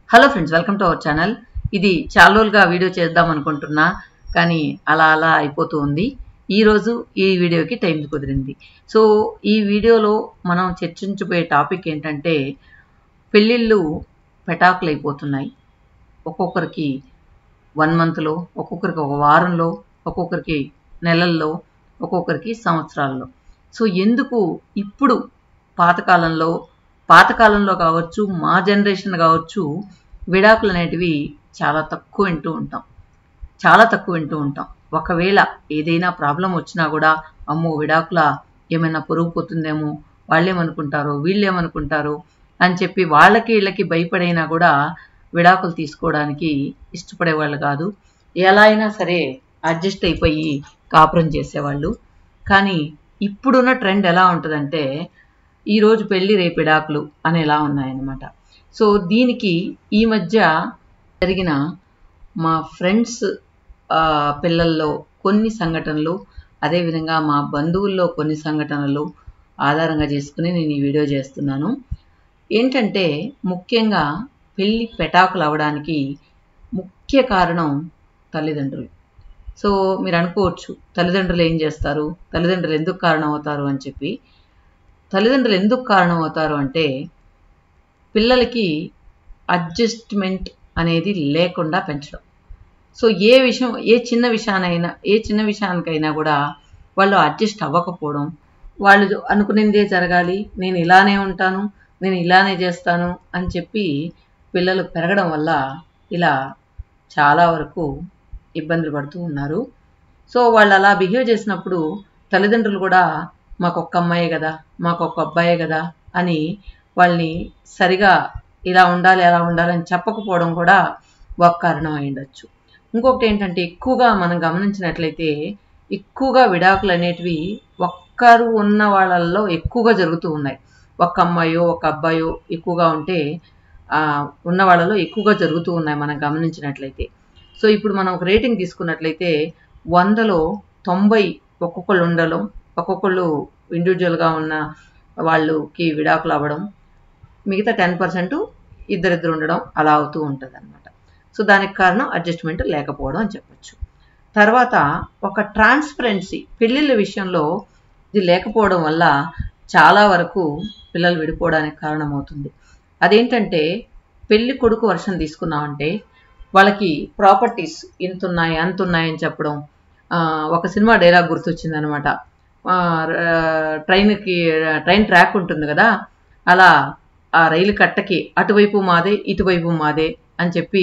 hello friends welcome to our channel ఇది చాలా రోజులుగా వీడియో చేద్దాం అనుకుంటున్నా కానీ అలా అలా అయిపోతూ ఉంది ఈరోజు ఈ వీడియోకి టైం కుదిరింది సో ఈ వీడియోలో మనం చర్చించబోయే టాపిక్ ఏంటంటే పెళ్ళిళ్ళు పెటాకులు అయిపోతున్నాయి ఒక్కొక్కరికి వన్ మంత్లో ఒక్కొక్కరికి ఒక వారంలో ఒక్కొక్కరికి నెలల్లో ఒక్కొక్కరికి సంవత్సరాల్లో సో ఎందుకు ఇప్పుడు పాతకాలంలో పాతకాలంలో కావచ్చు మా జనరేషన్ కావచ్చు విడాకులు అనేటివి చాలా తక్కువ వింటూ ఉంటాం చాలా తక్కువ వింటూ ఉంటాం ఒకవేళ ఏదైనా ప్రాబ్లం వచ్చినా కూడా అమ్మో విడాకుల ఏమైనా పొరుగు పోతుందేమో వాళ్ళేమనుకుంటారో వీళ్ళేమనుకుంటారో అని చెప్పి వాళ్ళకి వీళ్ళకి భయపడైనా కూడా విడాకులు తీసుకోవడానికి ఇష్టపడేవాళ్ళు కాదు ఎలా అయినా సరే అడ్జస్ట్ అయిపోయి కాపురం చేసేవాళ్ళు కానీ ఇప్పుడున్న ట్రెండ్ ఎలా ఉంటుందంటే ఈరోజు పెళ్ళి రేపు విడాకులు అనేలా ఉన్నాయన్నమాట సో దీనికి ఈ మధ్య జరిగిన మా ఫ్రెండ్స్ పిల్లల్లో కొన్ని సంఘటనలు అదేవిధంగా మా బంధువుల్లో కొన్ని సంఘటనలు ఆధారంగా చేసుకుని నేను ఈ వీడియో చేస్తున్నాను ఏంటంటే ముఖ్యంగా పెళ్ళి పెటాకులు అవడానికి ముఖ్య కారణం తల్లిదండ్రులు సో మీరు అనుకోవచ్చు తల్లిదండ్రులు ఏం చేస్తారు తల్లిదండ్రులు ఎందుకు కారణం అవుతారు అని చెప్పి తల్లిదండ్రులు ఎందుకు కారణం అవుతారు అంటే పిల్లలకి అడ్జస్ట్మెంట్ అనేది లేకుండా పెంచడం సో ఏ విషయం ఏ చిన్న విషయానైనా ఏ చిన్న విషయానికైనా కూడా వాళ్ళు అడ్జస్ట్ అవ్వకపోవడం వాళ్ళు అనుకునేదే జరగాలి నేను ఇలానే ఉంటాను నేను ఇలానే చేస్తాను అని చెప్పి పిల్లలు పెరగడం వల్ల ఇలా చాలా వరకు ఇబ్బందులు పడుతూ ఉన్నారు సో వాళ్ళు అలా బిహేవ్ చేసినప్పుడు తల్లిదండ్రులు కూడా మాకు ఒక్క అమ్మాయే కదా మాకు ఒక్క అబ్బాయే కదా అని వాళ్ళని సరిగా ఇలా ఉండాలి అలా ఉండాలని చెప్పకపోవడం కూడా ఒక కారణం అయి ఉండొచ్చు ఇంకొకటి ఏంటంటే ఎక్కువగా మనం గమనించినట్లయితే ఎక్కువగా విడాకులు అనేటివి ఒక్కరు ఉన్న వాళ్ళల్లో ఎక్కువగా జరుగుతూ ఉన్నాయి ఒక్క అమ్మాయో ఒక అబ్బాయో ఎక్కువగా ఉంటే ఉన్న వాళ్ళలో ఎక్కువగా జరుగుతూ ఉన్నాయి మనం గమనించినట్లయితే సో ఇప్పుడు మనం ఒక రేటింగ్ తీసుకున్నట్లయితే వందలో తొంభై ఒక్కొక్కళ్ళు ఉండడం ఒక్కొక్కళ్ళు ఇండివిజువల్గా ఉన్న వాళ్ళకి విడాకులు అవ్వడం మిగతా టెన్ పర్సెంట్ ఇద్దరిద్దరు ఉండడం అలా అవుతూ ఉంటుంది అనమాట సో దానికి కారణం అడ్జస్ట్మెంట్ లేకపోవడం అని చెప్పొచ్చు తర్వాత ఒక ట్రాన్స్పరెన్సీ పెళ్ళిళ్ళ విషయంలో ఇది లేకపోవడం వల్ల చాలా వరకు పిల్లలు విడిపోవడానికి కారణమవుతుంది అదేంటంటే పెళ్లి కొడుకు వర్షం తీసుకున్నామంటే వాళ్ళకి ప్రాపర్టీస్ ఇంత ఉన్నాయి అంత ఉన్నాయని చెప్పడం ఒక సినిమా డైలాగ్ గుర్తొచ్చింది అనమాట ట్రైన్కి ట్రైన్ ట్రాక్ ఉంటుంది కదా అలా ఆ రైలు కట్టకి అటువైపు మాదే ఇటువైపు మాదే అని చెప్పి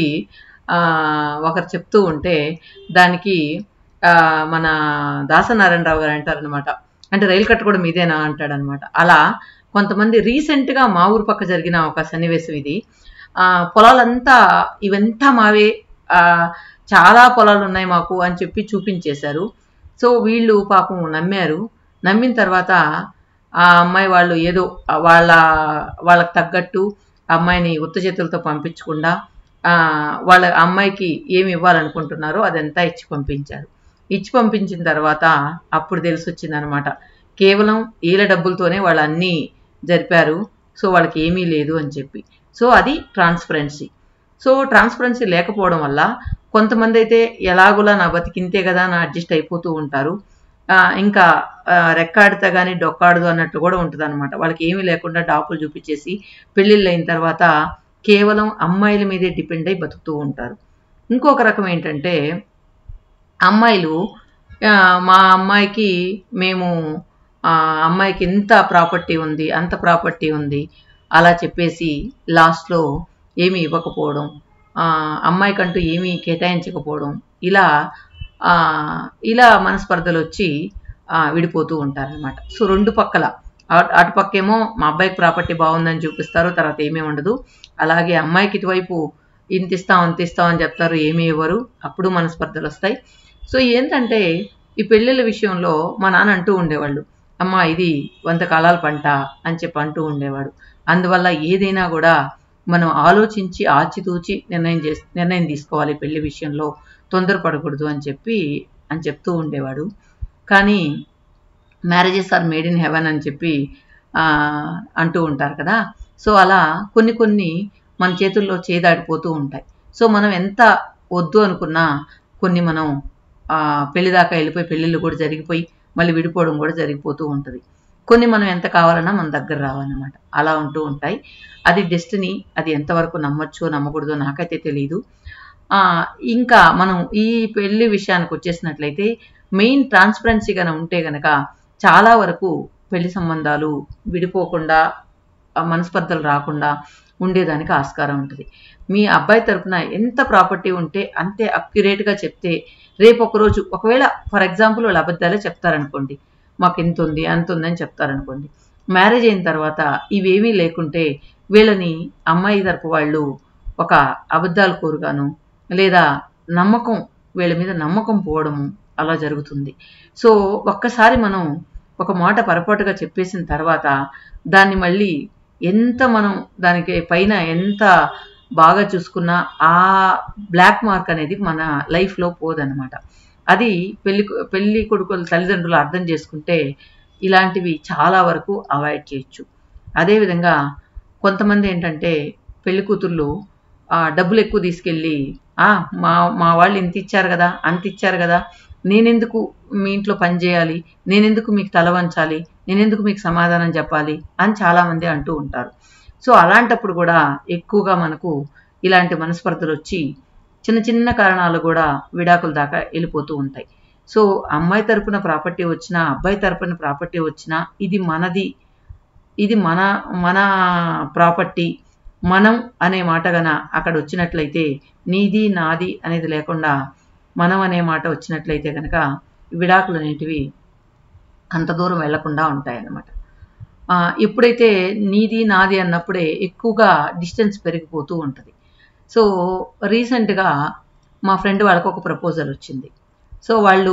ఒకరు చెప్తూ ఉంటే దానికి మన దాసనారాయణరావు గారు అంటారనమాట అంటే రైలు కట్ట కూడా మీదేనా అంటాడనమాట అలా కొంతమంది రీసెంట్గా మా ఊరు పక్క జరిగిన ఒక సన్నివేశం ఇది పొలాలంతా ఇవంతా మావే చాలా పొలాలు ఉన్నాయి మాకు అని చెప్పి చూపించేశారు సో వీళ్ళు పాపం నమ్మారు నమ్మిన తర్వాత ఆ అమ్మాయి వాళ్ళు ఏదో వాళ్ళ వాళ్ళకి తగ్గట్టు అమ్మాయిని ఉత్త చేతులతో పంపించకుండా వాళ్ళ అమ్మాయికి ఏమి ఇవ్వాలనుకుంటున్నారో అదంతా ఇచ్చి పంపించారు ఇచ్చి పంపించిన తర్వాత అప్పుడు తెలిసి వచ్చిందనమాట కేవలం వీళ్ళ డబ్బులతోనే వాళ్ళు అన్నీ జరిపారు సో వాళ్ళకి ఏమీ లేదు అని చెప్పి సో అది ట్రాన్స్పరెన్సీ సో ట్రాన్స్పరెన్సీ లేకపోవడం వల్ల కొంతమంది అయితే ఎలాగోలా నా బతికింతే కదా నా అడ్జస్ట్ అయిపోతూ ఉంటారు ఇంకా రెక్కాడితే కానీ డొక్కాడదు అన్నట్టు కూడా ఉంటుంది అనమాట వాళ్ళకి ఏమీ లేకుండా డాపులు చూపించేసి పెళ్ళిళ్ళు అయిన తర్వాత కేవలం అమ్మాయిల మీదే డిపెండ్ అయి బతుకుతూ ఉంటారు ఇంకొక రకం ఏంటంటే అమ్మాయిలు మా అమ్మాయికి మేము అమ్మాయికి ఎంత ప్రాపర్టీ ఉంది అంత ప్రాపర్టీ ఉంది అలా చెప్పేసి లాస్ట్లో ఏమీ ఇవ్వకపోవడం అమ్మాయికంటూ ఏమీ కేటాయించకపోవడం ఇలా ఇలా మనస్పర్ధలు వచ్చి విడిపోతూ ఉంటారనమాట సో రెండు పక్కల అటు పక్కేమో మా అబ్బాయికి ప్రాపర్టీ బాగుందని చూపిస్తారు తర్వాత ఏమీ ఉండదు అలాగే అమ్మాయికి ఇటువైపు ఇంత ఇస్తాం అంత ఇస్తాం అని చెప్తారు ఏమీ ఇవ్వరు అప్పుడు మనస్పర్ధలు వస్తాయి సో ఏంటంటే ఈ పెళ్ళిళ్ళ విషయంలో మా నాన్న అంటూ ఉండేవాళ్ళు అమ్మ ఇది వంద కాలాల పంట అని చెప్పి అంటూ ఉండేవాడు అందువల్ల ఏదైనా కూడా మనం ఆలోచించి ఆచితూచి నిర్ణయం చేసి నిర్ణయం తీసుకోవాలి పెళ్లి విషయంలో తొందరపడకూడదు అని చెప్పి అని చెప్తూ ఉండేవాడు కానీ marriages are made in heaven అని చెప్పి అంటూ ఉంటారు కదా సో అలా కొన్ని కొన్ని మన చేతుల్లో చేదాడిపోతూ ఉంటాయి సో మనం ఎంత వద్దు అనుకున్నా కొన్ని మనం ఆ, పెళ్లి దాకా వెళ్ళిపోయి పెళ్ళిళ్ళు కూడా జరిగిపోయి మళ్ళీ విడిపోవడం కూడా జరిగిపోతూ ఉంటుంది కొన్ని మనం ఎంత కావాలన్నా మన దగ్గర రావాలన్నమాట అలా ఉంటూ ఉంటాయి అది డెస్టినీ అది ఎంతవరకు నమ్మొచ్చో నమ్మకూడదో నాకైతే తెలియదు ఆ, ఇంకా మనం ఈ పెళ్లి విషయానికి వచ్చేసినట్లయితే మెయిన్ ట్రాన్స్పరెన్సీ కనుక ఉంటే గనక చాలా వరకు పెళ్లి సంబంధాలు విడిపోకుండా ఆ, మనస్పర్ధలు రాకుండా ఉండేదానికి ఆస్కారం ఉంటుంది మీ అబ్బాయి తరపున ఎంత ప్రాపర్టీ ఉంటే అంతే అక్యురేట్గా చెప్తే రేపు ఒక రోజు ఒకవేళ ఫర్ ఎగ్జాంపుల్ వాళ్ళు అబద్ధాలే చెప్తారనుకోండి మాకు ఇంత ఉంది అంత ఉంది అని చెప్తారనుకోండి మ్యారేజ్ అయిన తర్వాత ఇవేమీ లేకుంటే వీళ్ళని అమ్మాయి తరపు వాళ్ళు ఒక అబద్ధాలు కోరుగాను లేదా నమ్మకం వీళ్ళ మీద నమ్మకం పోవడము అలా జరుగుతుంది సో ఒక్కసారి మనం ఒక మాట పొరపాటుగా చెప్పేసిన తర్వాత దాన్ని మళ్ళీ ఎంత మనం దానికి పైన ఎంత బాగా చూసుకున్నా ఆ బ్లాక్ మార్క్ అనేది మన లైఫ్లో పోదన్నమాట అది పెళ్లి పెళ్లి కొడుకుల తల్లిదండ్రులు అర్థం చేసుకుంటే ఇలాంటివి చాలా వరకు అవాయిడ్ చేయొచ్చు అదేవిధంగా కొంతమంది ఏంటంటే పెళ్లి కూతుర్లు ఆ, డబ్బులు ఎక్కువ తీసుకెళ్ళి "ఆ, మా మా వాళ్ళు ఇంత ఇచ్చారు కదా అంత ఇచ్చారు కదా నేనెందుకు మీ ఇంట్లో పని చేయాలి నేనెందుకు మీకు తల వంచాలి నేనెందుకు మీకు సమాధానం చెప్పాలి అని చాలామంది అంటూ ఉంటారు సో అలాంటప్పుడు కూడా ఎక్కువగా మనకు ఇలాంటి మనస్పర్ధలు వచ్చి చిన్న చిన్న కారణాలు కూడా విడాకుల దాకా వెళ్ళిపోతూ ఉంటాయి సో అమ్మాయి తరపున ప్రాపర్టీ వచ్చినా అబ్బాయి తరపున ప్రాపర్టీ వచ్చినా ఇది మనది ఇది మన మన ప్రాపర్టీ మనం అనే మాట గన అక్కడ వచ్చినట్లయితే నీది నాది అనేది లేకుండా మనం అనే మాట వచ్చినట్లయితే కనుక విడాకులు అనేటివి అంత దూరం వెళ్లకుండా ఉంటాయన్నమాట ఆ, ఎప్పుడైతే నీది నాది అన్నప్పుడే ఎక్కువగా డిస్టెన్స్ పెరిగిపోతూ ఉంటుంది సో రీసెంట్గా మా ఫ్రెండ్ వాళ్ళకు ఒక ప్రపోజల్ వచ్చింది సో వాళ్ళు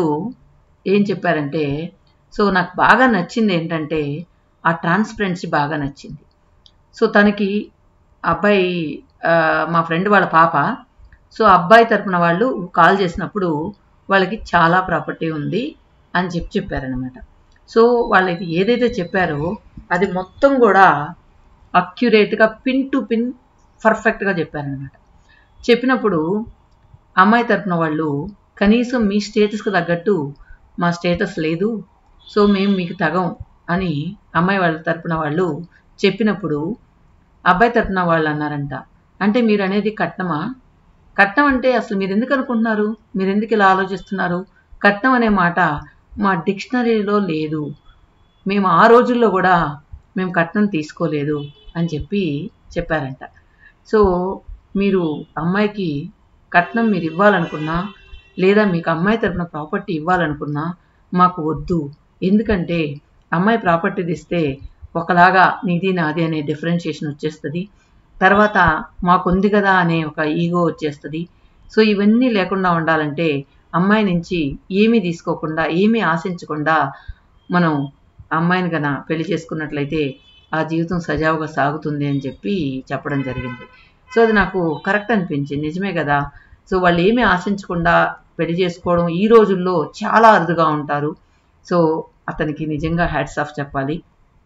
ఏం చెప్పారంటే సో నాకు బాగా నచ్చింది ఏంటంటే ఆ ట్రాన్స్పరెన్సీ బాగా నచ్చింది సో తనకి అబ్బాయి ఆ, మా ఫ్రెండ్ వాళ్ళ పాప సో అబ్బాయి తరపున వాళ్ళు కాల్ చేసినప్పుడు వాళ్ళకి చాలా ప్రాపర్టీ ఉంది అని చెప్పి చెప్పారనమాట సో వాళ్ళకి ఏదైతే చెప్పారో అది మొత్తం కూడా అక్యురేట్గా పిన్ టు పిన్ పర్ఫెక్ట్గా చెప్పారనమాట చెప్పినప్పుడు అమ్మాయి తరపున వాళ్ళు కనీసం మీ స్టేటస్కి తగ్గట్టు మా స్టేటస్ లేదు సో మేము మీకు తగం అని అమ్మాయి వాళ్ళ తరపున వాళ్ళు చెప్పినప్పుడు అబ్బాయి తరపున వాళ్ళు అన్నారంట అంటే మీరు అనేది కట్నమా కట్నం అంటే అసలు మీరు ఎందుకు అనుకుంటున్నారు మీరు ఎందుకు ఇలా ఆలోచిస్తున్నారు కట్నం అనే మాట మా డిక్షనరీలో లేదు మేము ఆ రోజుల్లో కూడా మేము కట్నం తీసుకోలేదు అని చెప్పి చెప్పారంట సో మీరు అమ్మాయికి కట్నం మీరు ఇవ్వాలనుకున్నా లేదా మీకు అమ్మాయి తరపున ప్రాపర్టీ ఇవ్వాలనుకున్నా మాకు వద్దు ఎందుకంటే అమ్మాయి ప్రాపర్టీ ఇస్తే ఒకలాగా నీది నాది అనే డిఫరెన్షియేషన్ వచ్చేస్తుంది తర్వాత మాకుంది కదా అనే ఒక ఈగో వచ్చేస్తుంది సో ఇవన్నీ లేకుండా ఉండాలంటే అమ్మాయి నుంచి ఏమీ తీసుకోకుండా ఏమీ ఆశించకుండా మనం అమ్మాయిని గన పెళ్లి చేసుకున్నట్లయితే ఆ జీవితం సజావుగా సాగుతుంది అని చెప్పి చెప్పడం జరిగింది సో అది నాకు కరెక్ట్ అనిపించింది నిజమే కదా సో వాళ్ళు ఏమీ ఆశించకుండా పెళ్లి చేసుకోవడం ఈ రోజుల్లో చాలా అరుదుగా ఉంటారు సో అతనికి నిజంగా హ్యాట్స్ ఆఫ్ చెప్పాలి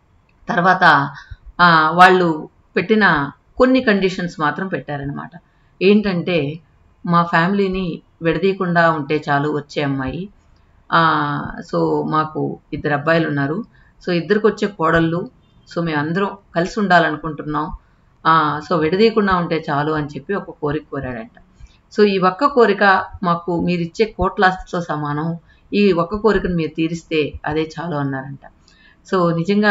తర్వాత ఆ, వాళ్ళు పెట్టిన కొన్ని కండిషన్స్ మాత్రం పెట్టారనమాట ఏంటంటే మా ఫ్యామిలీని విడదీయకుండా ఉంటే చాలు వచ్చే అమ్మాయి ఆ, సో మాకు ఇద్దరు అబ్బాయిలు ఉన్నారు సో ఇద్దరికి వచ్చే కోడళ్ళు సో మేము అందరం కలిసి ఉండాలనుకుంటున్నాం ఆ, సో విడదీయకుండా ఉంటే చాలు అని చెప్పి ఒక కోరిక కోరాడంట సో ఈ ఒక్క కోరిక మాకు మీరు ఇచ్చే కోట్లాస్తితో సమానం ఈ ఒక్క కోరికను మీరు తీరిస్తే అదే చాలు అన్నారంట సో నిజంగా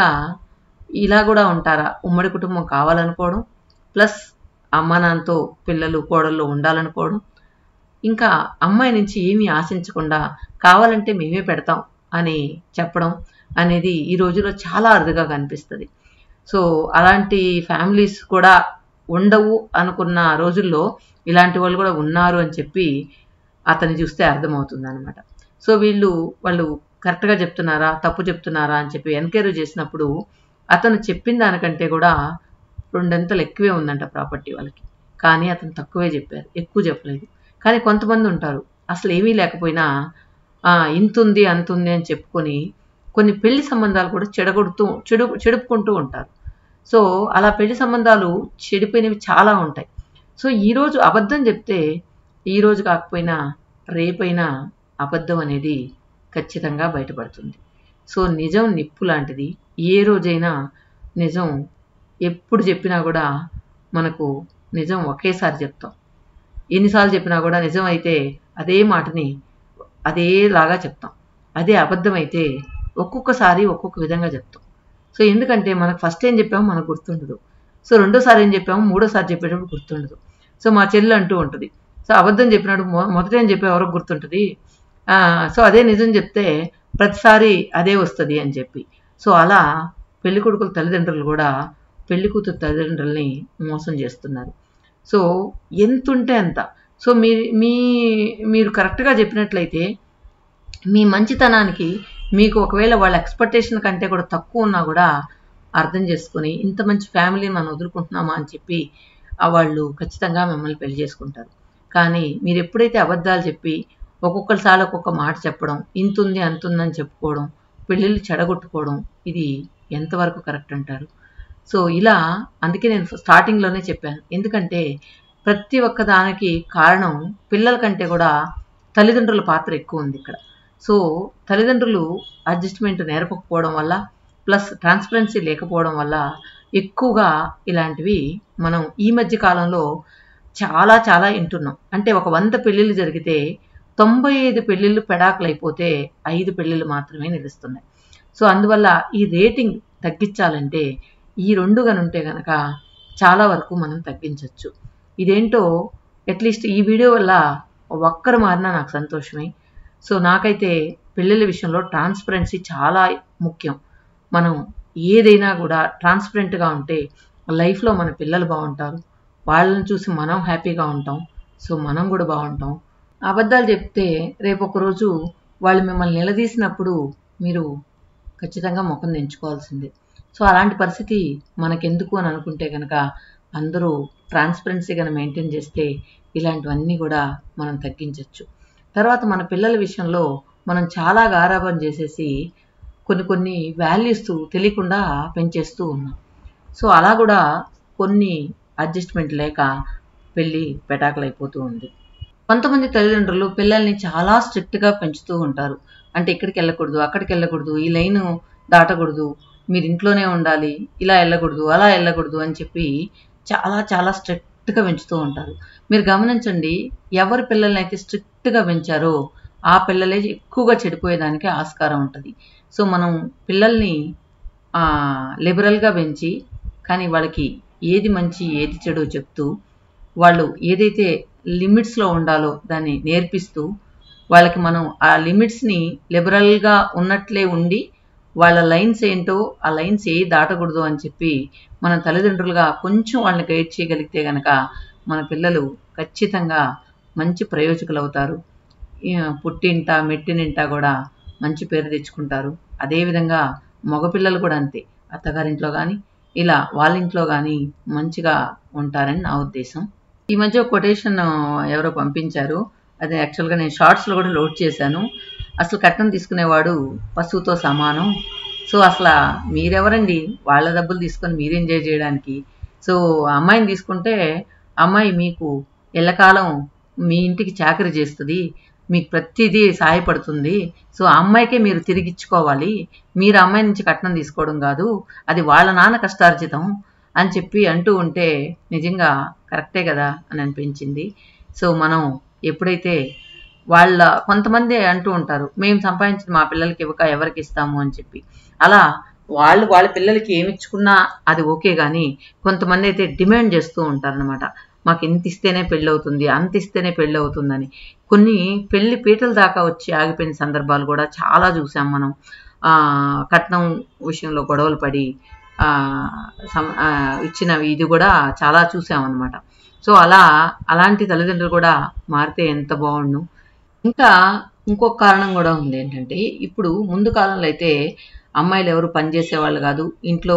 ఇలా కూడా ఉంటారా ఉమ్మడి కుటుంబం కావాలనుకోవడం ప్లస్ అమ్మ నాన్నతో పిల్లలు కోడళ్ళు ఉండాలనుకోవడం ఇంకా అమ్మాయి నుంచి ఏమీ ఆశించకుండా కావాలంటే మేమే పెడతాం అని చెప్పడం అనేది ఈ రోజుల్లో చాలా అరుదుగా కనిపిస్తుంది సో అలాంటి ఫ్యామిలీస్ కూడా ఉండవు అనుకున్న రోజుల్లో ఇలాంటి వాళ్ళు కూడా ఉన్నారు అని చెప్పి అతన్ని చూస్తే అర్థమవుతుంది అనమాట సో వీళ్ళు వాళ్ళు కరెక్ట్గా చెప్తున్నారా తప్పు చెప్తున్నారా అని చెప్పి ఎంక్వైరీ చేసినప్పుడు అతను చెప్పిన దానికంటే కూడా రెండంతలు ఎక్కువే ఉందంట ప్రాపర్టీ వాళ్ళకి కానీ అతను తక్కువే చెప్పారు ఎక్కువ చెప్పలేదు కానీ కొంతమంది ఉంటారు అసలు ఏమీ లేకపోయినా "ఆ, ఇంత ఉంది అంత ఉంది అని చెప్పుకొని కొన్ని పెళ్లి సంబంధాలు కూడా చెడగొడుతూ చెడు చెడుపుకుంటూ ఉంటారు సో అలా పెళ్లి సంబంధాలు చెడిపోయినవి చాలా ఉంటాయి సో ఈరోజు అబద్ధం చెప్తే ఈరోజు కాకపోయినా రేపైనా అబద్ధం అనేది ఖచ్చితంగా బయటపడుతుంది సో నిజం నిప్పు లాంటిది ఏ రోజైనా నిజం ఎప్పుడు చెప్పినా కూడా మనకు నిజం ఒకేసారి చెప్తాం ఎన్నిసార్లు చెప్పినా కూడా నిజం అయితే అదే మాటని అదేలాగా చెప్తాం అదే అబద్ధం అయితే ఒక్కొక్కసారి ఒక్కొక్క విధంగా చెప్తాం సో ఎందుకంటే మనకు ఫస్ట్ ఏం చెప్పామో మనకు గుర్తుండదు సో రెండోసారి ఏం చెప్పామో మూడోసారి చెప్పేటప్పుడు గుర్తుండదు సో మా చెల్లి అంటూ ఉంటుంది సో అబద్ధం చెప్పినప్పుడు మొ మొదట ఏం చెప్పే ఎవరికి గుర్తుంటుంది సో అదే నిజం చెప్తే ప్రతిసారి అదే వస్తుంది అని చెప్పి సో అలా పెళ్లి కొడుకుల తల్లిదండ్రులు కూడా పెళ్లి కూతురు తల్లిదండ్రుల్ని మోసం చేస్తున్నారు సో ఎంత ఉంటే అంత సో మీ మీ మీరు కరెక్ట్గా చెప్పినట్లయితే మీ మంచితనానికి మీకు ఒకవేళ వాళ్ళ ఎక్స్పెక్టేషన్ కంటే కూడా తక్కువ ఉన్నా కూడా అర్థం చేసుకొని ఇంత మంచి ఫ్యామిలీని మనం వదులుకుంటున్నామా అని చెప్పి ఆ వాళ్ళు ఖచ్చితంగా మిమ్మల్ని పెళ్లి చేసుకుంటారు కానీ మీరు ఎప్పుడైతే అబద్ధాలు చెప్పి ఒక్కొక్కసారి ఒక్కొక్క మాట చెప్పడం ఇంతుంది అంతుందని చెప్పుకోవడం పెళ్ళిళ్ళు చెడగొట్టుకోవడం ఇది ఎంతవరకు కరెక్ట్ అంటారు సో ఇలా అందుకే నేను స్టార్టింగ్లోనే చెప్పాను ఎందుకంటే ప్రతి ఒక్క దానికి కారణం పిల్లల కంటే కూడా తల్లిదండ్రుల పాత్ర ఎక్కువ ఉంది ఇక్కడ సో తల్లిదండ్రులు అడ్జస్ట్మెంట్ నేర్పకపోవడం వల్ల ప్లస్ ట్రాన్స్పరెన్సీ లేకపోవడం వల్ల ఎక్కువగా ఇలాంటివి మనం ఈ మధ్య కాలంలో చాలా చాలా వింటున్నాం అంటే ఒక వంద పెళ్ళిళ్ళు జరిగితే తొంభై ఐదు పెళ్ళిళ్ళు పెడాకులు అయిపోతే ఐదు పెళ్ళిళ్ళు మాత్రమే నిలుస్తున్నాయి సో అందువల్ల ఈ రేటింగ్ తగ్గించాలంటే ఈ రెండు ఉంటే గనక చాలా వరకు మనం తగ్గించవచ్చు ఇదేంటో అట్లీస్ట్ ఈ వీడియో వల్ల ఒక్కరు మారినా నాకు సంతోషమే సో నాకైతే పెళ్ళిళ్ళ విషయంలో ట్రాన్స్పరెన్సీ చాలా ముఖ్యం మనం ఏదైనా కూడా ట్రాన్స్పరెంట్గా ఉంటే లైఫ్లో మన పిల్లలు బాగుంటారు వాళ్ళని చూసి మనం హ్యాపీగా ఉంటాం సో మనం కూడా బాగుంటాం అబద్ధాలు చెప్తే రేపు ఒకరోజు వాళ్ళు మిమ్మల్ని నిలదీసినప్పుడు మీరు ఖచ్చితంగా ముఖం ఎంచుకోవాల్సిందే సో అలాంటి పరిస్థితి మనకెందుకు అని అనుకుంటే కనుక అందరూ ట్రాన్స్పరెన్సీ కనుక మెయింటైన్ చేస్తే ఇలాంటివన్నీ కూడా మనం తగ్గించవచ్చు తర్వాత మన పిల్లల విషయంలో మనం చాలా గారాబం చేసేసి కొన్ని కొన్ని వాల్యూస్ తెలియకుండా పెంచేస్తూ ఉన్నాం సో అలా కూడా కొన్ని అడ్జస్ట్మెంట్ లేక పెళ్ళి పెటాకులైపోతూ ఉంది కొంతమంది తల్లిదండ్రులు పిల్లల్ని చాలా స్ట్రిక్ట్గా పెంచుతూ ఉంటారు అంటే ఇక్కడికి వెళ్ళకూడదు అక్కడికి వెళ్ళకూడదు ఈ లైను దాటకూడదు మీరు ఇంట్లోనే ఉండాలి ఇలా వెళ్ళకూడదు అలా వెళ్ళకూడదు అని చెప్పి చాలా చాలా స్ట్రిక్ట్గా పెంచుతూ ఉంటారు మీరు గమనించండి ఎవరి పిల్లల్ని అయితే స్ట్రిక్ట్గా పెంచారో ఆ పిల్లలే ఎక్కువగా చెడిపోయేదానికి ఆస్కారం ఉంటుంది సో మనం పిల్లల్ని లిబరల్గా పెంచి కానీ వాళ్ళకి ఏది మంచి ఏది చెడు చెప్తూ వాళ్ళు ఏదైతే లిమిట్స్లో ఉండాలో దాన్ని నేర్పిస్తూ వాళ్ళకి మనం ఆ లిమిట్స్ని లిబరల్గా ఉన్నట్లే ఉండి వాళ్ళ లైన్స్ ఏంటో ఆ లైన్స్ ఏ దాటకూడదు అని చెప్పి మన తల్లిదండ్రులుగా కొంచెం వాళ్ళని గైడ్ చేయగలిగితే కనుక మన పిల్లలు ఖచ్చితంగా మంచి ప్రయోజకులు అవుతారు పుట్టింట మెట్టినింట కూడా మంచి పేరు తెచ్చుకుంటారు అదేవిధంగా మగపిల్లలు కూడా అంతే అత్తగారింట్లో కానీ ఇలా వాళ్ళ ఇంట్లో కానీ మంచిగా ఉంటారని నా ఉద్దేశం ఈ మధ్య కొటేషన్ ఎవరో పంపించారు అది యాక్చువల్గా నేను షార్ట్స్లో కూడా లోడ్ చేశాను అసలు కట్నం తీసుకునేవాడు పశువుతో సమానం సో అసలు మీరెవరండి వాళ్ళ డబ్బులు తీసుకొని మీరు ఎంజాయ్ చేయడానికి సో అమ్మాయిని తీసుకుంటే అమ్మాయి మీకు ఎల్లకాలం మీ ఇంటికి చాకరీ చేస్తుంది మీకు ప్రతిదీ సహాయపడుతుంది సో ఆ అమ్మాయికే మీరు తిరిగిచ్చుకోవాలి మీరు అమ్మాయి నుంచి కట్నం తీసుకోవడం కాదు అది వాళ్ళ నాన్న కష్టార్జితం అని చెప్పి అంటూ ఉంటే నిజంగా కరెక్టే కదా అని అనిపించింది సో మనం ఎప్పుడైతే వాళ్ళ కొంతమంది అంటూ ఉంటారు మేము సంపాదించిన మా పిల్లలకి ఇవ్వక ఎవరికి ఇస్తాము అని చెప్పి అలా వాళ్ళు వాళ్ళ పిల్లలకి ఏమి ఇచ్చుకున్నా అది ఓకే కానీ కొంతమంది అయితే డిమాండ్ చేస్తూ ఉంటారనమాట మాకు ఇంత ఇస్తేనే పెళ్ళి అవుతుంది అంత ఇస్తేనే పెళ్ళి అవుతుందని కొన్ని పెళ్లి పీటల దాకా వచ్చి ఆగిపోయిన సందర్భాలు కూడా చాలా చూసాం మనం కట్నం విషయంలో గొడవలు పడి ఇచ్చిన ఇది కూడా చాలా చూసామన్నమాట సో అలా అలాంటి తల్లిదండ్రులు కూడా మారితే ఎంత బాగుండు ఇంకా ఇంకొక కారణం కూడా ఉంది ఏంటంటే ఇప్పుడు ముందు కాలంలో అయితే అమ్మాయిలు ఎవరు పనిచేసే వాళ్ళు కాదు ఇంట్లో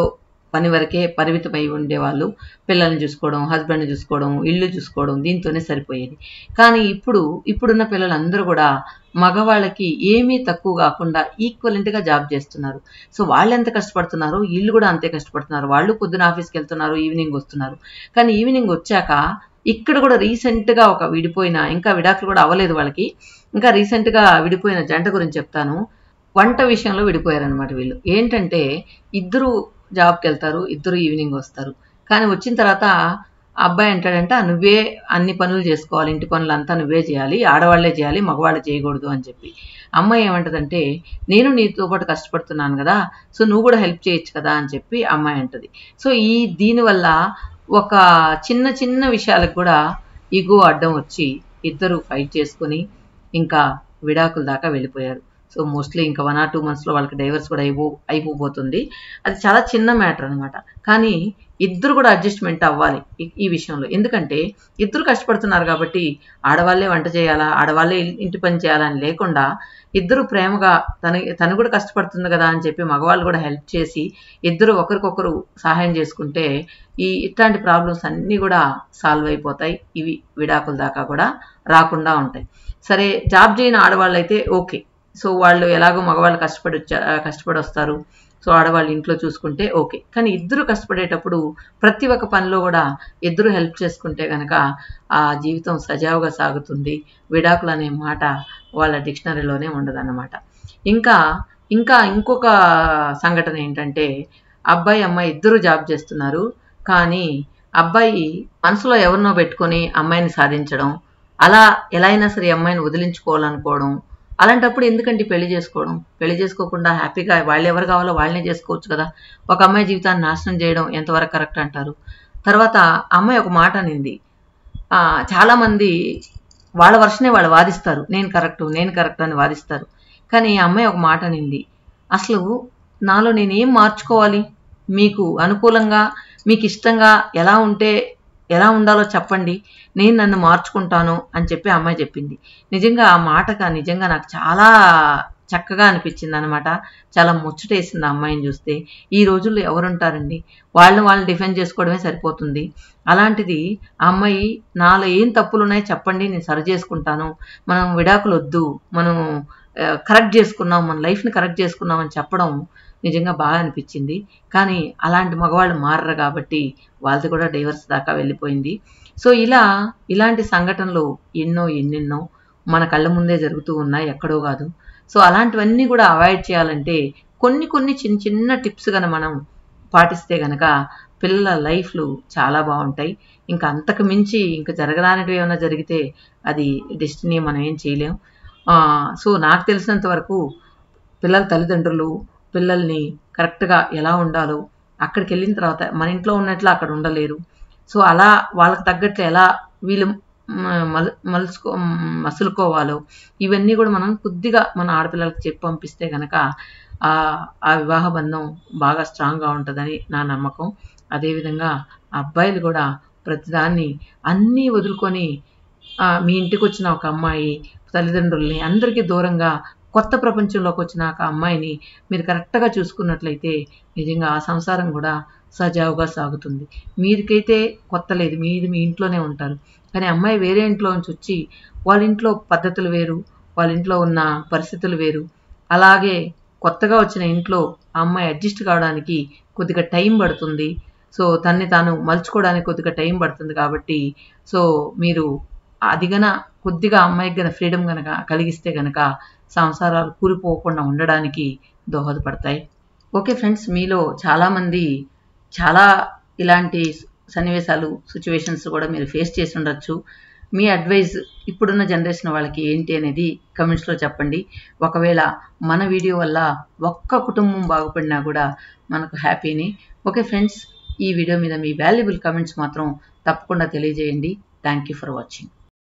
పని వరకే పరిమితమై ఉండేవాళ్ళు పిల్లల్ని చూసుకోవడం హస్బెండ్ని చూసుకోవడం ఇల్లు చూసుకోవడం దీంతోనే సరిపోయేది కానీ ఇప్పుడు ఇప్పుడున్న పిల్లలందరూ కూడా మగవాళ్ళకి ఏమీ తక్కువ కాకుండా ఈక్వలెంట్గా జాబ్ చేస్తున్నారు సో వాళ్ళు ఎంత కష్టపడుతున్నారు వీళ్ళు కూడా అంతే కష్టపడుతున్నారు వాళ్ళు పొద్దున ఆఫీస్కి వెళ్తున్నారు ఈవినింగ్ వస్తున్నారు కానీ ఈవినింగ్ వచ్చాక ఇక్కడ కూడా రీసెంట్గా ఒక విడిపోయిన ఇంకా విడాకులు కూడా అవ్వలేదు వాళ్ళకి ఇంకా రీసెంట్గా విడిపోయిన జంట గురించి చెప్తాను వంట విషయంలో విడిపోయారనమాట వీళ్ళు ఏంటంటే ఇద్దరు జాబ్కి వెళ్తారు ఇద్దరు ఈవినింగ్ వస్తారు కానీ వచ్చిన తర్వాత అబ్బాయి అంటాడంట నువ్వే అన్ని పనులు చేసుకోవాలి ఇంటి పనులు అంతా నువ్వే చేయాలి ఆడవాళ్లే చేయాలి మగవాళ్ళు చేయకూడదు అని చెప్పి అమ్మాయి ఏమంటదంటే నేను నీతో పాటు కష్టపడుతున్నాను కదా సో నువ్వు కూడా హెల్ప్ చేయొచ్చు కదా అని చెప్పి అమ్మాయి అంటది సో ఈ దీనివల్ల ఒక చిన్న చిన్న విషయాలకు కూడా ఇగో అడ్డం వచ్చి ఇద్దరు ఫైట్ చేసుకొని ఇంకా విడాకుల దాకా వెళ్ళిపోయారు సో మోస్ట్లీ ఇంకా వన్ ఆర్ టూ మంత్స్లో వాళ్ళకి డైవర్స్ కూడా అయిపో అయిపోబోతుంది అది చాలా చిన్న మ్యాటర్ అనమాట కానీ ఇద్దరు కూడా అడ్జస్ట్మెంట్ అవ్వాలి ఈ- ఈ విషయంలో ఎందుకంటే ఇద్దరు కష్టపడుతున్నారు కాబట్టి ఆడవాళ్ళే వంట చేయాలా ఆడవాళ్ళే ఇల్- ఇంటి పని చేయాలని లేకుండా ఇద్దరు ప్రేమగా తన తను కూడా కష్టపడుతుంది కదా అని చెప్పి మగవాళ్ళు కూడా హెల్ప్ చేసి ఇద్దరు ఒకరికొకరు సహాయం చేసుకుంటే ఈ ఇట్లాంటి ప్రాబ్లమ్స్ అన్నీ కూడా సాల్వ్ అయిపోతాయి ఇవి విడాకుల దాకా కూడా రాకుండా ఉంటాయి సరే జాబ్ చేయని ఆడవాళ్ళు అయితే ఓకే సో వాళ్ళు ఎలాగో మగవాళ్ళు కష్టపడి వచ్చా- కష్టపడి వస్తారు సో ఆడవాళ్ళు ఇంట్లో చూసుకుంటే ఓకే కానీ ఇద్దరు కష్టపడేటప్పుడు ప్రతి ఒక్క పనిలో కూడా ఇద్దరు హెల్ప్ చేసుకుంటే కనుక ఆ జీవితం సజావుగా సాగుతుంది విడాకులు అనే మాట వాళ్ళ డిక్షనరీలోనే ఉండదన్నమాట ఇంకా ఇంకా ఇంకొక సంఘటన ఏంటంటే అబ్బాయి అమ్మాయి ఇద్దరు జాబ్ చేస్తున్నారు కానీ అబ్బాయి మనసులో ఎవరినో పెట్టుకొని అమ్మాయిని సాధించడం అలా ఎలా అయినా సరే ఈ అమ్మాయిని వదిలించుకోవాలనుకోవడం అలాంటప్పుడు ఎందుకంటే పెళ్లి చేసుకోవడం పెళ్లి చేసుకోకుండా హ్యాపీగా వాళ్ళు ఎవరు కావాలో వాళ్ళనే చేసుకోవచ్చు కదా ఒక అమ్మాయి జీవితాన్ని నాశనం చేయడం ఎంతవరకు కరెక్ట్ అంటారు తర్వాత ఆ అమ్మాయి ఒక మాట అనింది ఆ, చాలా మంది వాళ్ళ వర్షనే వాళ్ళు వాదిస్తారు నేను కరెక్ట్ నేను కరెక్ట్ అని వాదిస్తారు కానీ ఆ అమ్మాయి ఒక మాట అనింది అసలు నాలో నేనేం మార్చుకోవాలి మీకు అనుకూలంగా మీకు ఇష్టంగా ఎలా ఉంటే ఎలా ఉండాలో చెప్పండి నేను నన్ను మార్చుకుంటాను అని చెప్పి ఆ అమ్మాయి చెప్పింది నిజంగా ఆ మాటగా నిజంగా నాకు చాలా చక్కగా అనిపించింది అనమాట చాలా ముచ్చటేసింది ఆ అమ్మాయిని చూస్తే ఈ రోజుల్లో ఎవరుంటారండి వాళ్ళని వాళ్ళని డిఫెండ్ చేసుకోవడమే సరిపోతుంది అలాంటిది ఆ అమ్మాయి నాలో ఏం తప్పులు ఉన్నాయో చెప్పండి నేను సరి చేసుకుంటాను మనం విడాకులు వద్దు మనం కరెక్ట్ చేసుకున్నాం మన లైఫ్ని కరెక్ట్ చేసుకున్నాం అని చెప్పడం నిజంగా బాగా అనిపించింది కానీ అలాంటి మగవాళ్ళు మారరు కాబట్టి వాళ్ళది కూడా డైవర్స్ దాకా వెళ్ళిపోయింది సో ఇలా ఇలాంటి సంఘటనలు ఎన్నో ఎన్నెన్నో మన కళ్ళ ముందే జరుగుతూ ఉన్నాయి ఎక్కడో కాదు సో అలాంటివన్నీ కూడా అవాయిడ్ చేయాలంటే కొన్ని కొన్ని చిన్న చిన్న టిప్స్ కనుక మనం పాటిస్తే గనక పిల్లల లైఫ్లు చాలా బాగుంటాయి ఇంకా అంతకు మించి ఇంకా జరగరానివి ఏమైనా జరిగితే అది డెస్టినీ మనం ఏం చేయలేం ఆ, సో నాకు తెలిసినంత వరకు పిల్లల తల్లిదండ్రులు పిల్లల్ని కరెక్ట్గా ఎలా ఉండాలో అక్కడికి వెళ్ళిన తర్వాత మన ఇంట్లో ఉన్నట్లు అక్కడ ఉండలేరు సో అలా వాళ్ళకి తగ్గట్లు ఎలా వీళ్ళు మ- మల్ మలుచుకో మసులుకోవాలో ఇవన్నీ కూడా మనం కొద్దిగా మన ఆడపిల్లలకి చెప్పి పంపిస్తే కనుక ఆ ఆ వివాహ బంధం బాగా స్ట్రాంగ్గా ఉంటుందని నా నమ్మకం అదేవిధంగా అబ్బాయిలు కూడా ప్రతిదాన్ని అన్నీ వదులుకొని ఆ, మీ ఇంటికి వచ్చిన ఒక అమ్మాయి తల్లిదండ్రుల్ని అందరికీ దూరంగా కొత్త ప్రపంచంలోకి వచ్చిన ఒక అమ్మాయిని మీరు కరెక్ట్గా చూసుకున్నట్లయితే నిజంగా ఆ సంసారం కూడా సజావుగా సాగుతుంది మీరికైతే కొత్త లేదు మీరు మీ ఇంట్లోనే ఉంటారు కానీ అమ్మాయి వేరే ఇంట్లో నుంచి వచ్చి వాళ్ళ ఇంట్లో పద్ధతులు వేరు వాళ్ళ ఇంట్లో ఉన్న పరిస్థితులు వేరు అలాగే కొత్తగా వచ్చిన ఇంట్లో ఆ అమ్మాయి అడ్జస్ట్ కావడానికి కొద్దిగా టైం పడుతుంది సో తన్ని తాను మలుచుకోవడానికి కొద్దిగా టైం పడుతుంది కాబట్టి సో మీరు అది గన కొద్దిగా అమ్మాయికి గన ఫ్రీడమ్ గనక కలిగిస్తే గనక సంసారాలు కూలిపోకుండా ఉండడానికి దోహదపడతాయి ఓకే ఫ్రెండ్స్ మీలో చాలామంది చాలా ఇలాంటి సన్నివేశాలు సిచ్యువేషన్స్ కూడా మీరు ఫేస్ చేసి ఉండొచ్చు మీ అడ్వైజ్ ఇప్పుడున్న జనరేషన్ వాళ్ళకి ఏంటి అనేది కమెంట్స్లో చెప్పండి ఒకవేళ మన వీడియో వల్ల ఒక్క కుటుంబం బాగుపడినా కూడా మనకు హ్యాపీని ఓకే ఫ్రెండ్స్ ఈ వీడియో మీద మీ వాల్యుబుల్ కమెంట్స్ మాత్రం తప్పకుండా తెలియజేయండి థ్యాంక్ యూ ఫర్ వాచింగ్